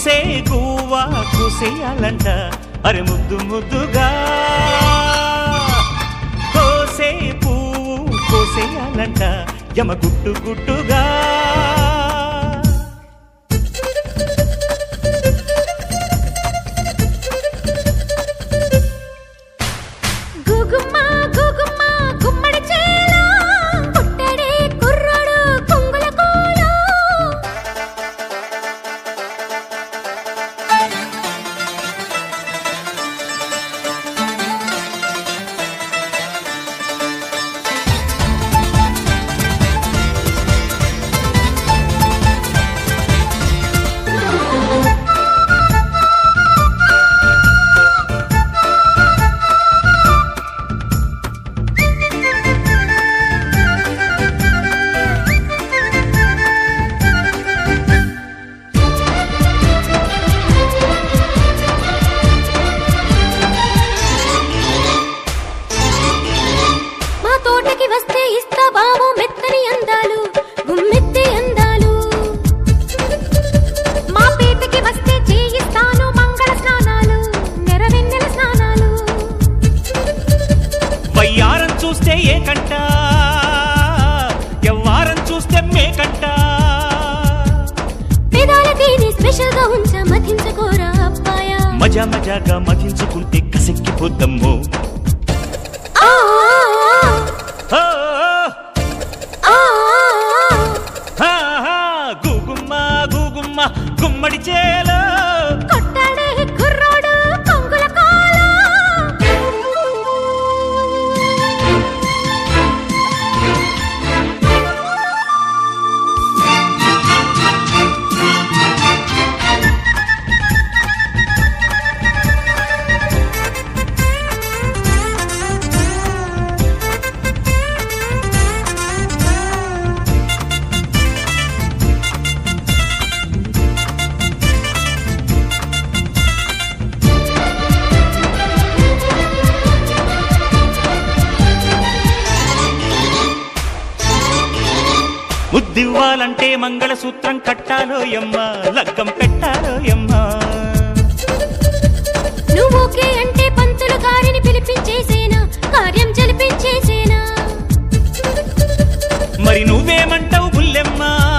కూసే గువ్వా కూసేయాలంట అరే ముద్దు ముద్దుగా కోసే పువ్వు కోసేయాలంట యమ గుట్టు గుట్టుగా గుగుమ్మ గుగుమ్మ గుమ్మడి చేలో పుట్టడే కుర్రాడు కొంగుల కోలో మా తోటకి వస్తే ఇస్తా బాబు మెత్తని అందాలు గుమ్మెత్తే అందాలు మా పేటకి వస్తే చేయిస్తాను మంగళ స్నానాలు నెరవెన్నెల స్నానాలు వయ్యారం చూస్తే ఏ కంట ఎవ్వారం చూస్తే మేకంట పెదాల తేనె స్పెషల్ గా ఉంచ మధించుకోరా అబ్బాయా మజా మజాగా మధించుకుంటే కసెక్కిపోద్దమ్మో ఆ, హో, ఆ, ఆ, హా, హా, గూగుమ్మ గూగుమ్మ గుమ్మడి చేలో కొట్టాడే కుర్రోడు కొంగుల కోలో ముద్దివ్వాలంటే మంగళసూత్రం కట్టాలో ఎమ్మ లగ్గం పెట్టాలో ఎమ్మ నువ్వు ఓకే అంటే పంతులు గారిని పిలిపించేసేనా కార్యం జరిపించేసేనా మరి నువ్వేమంటావు బుల్లెమ్మ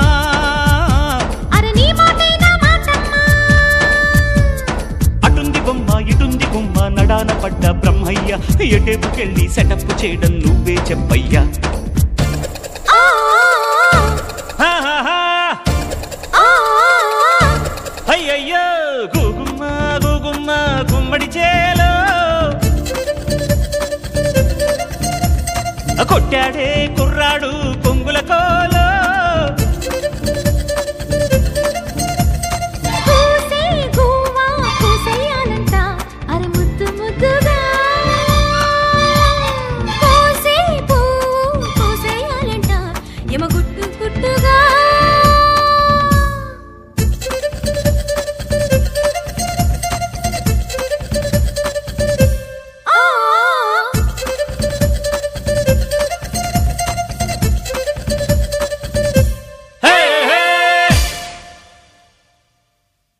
అర నీ మాటే నా మాటమ్మా అటుంది బొమ్మ ఇటుంది బొమ్మ నడాన పడ్డ బ్రహ్మయ్య ఎటేపుకెళ్ళి సెటప్ చేయడం నువ్వే చెప్పయ్యా ఆ, హా, హా, హా. ఆ, ఆ, అయ్యయ్యో గూగుమ్మ గూగుమ్మ గుమ్మడి చేలో కొట్టాడే కుర్రాడు కొంగుల కోల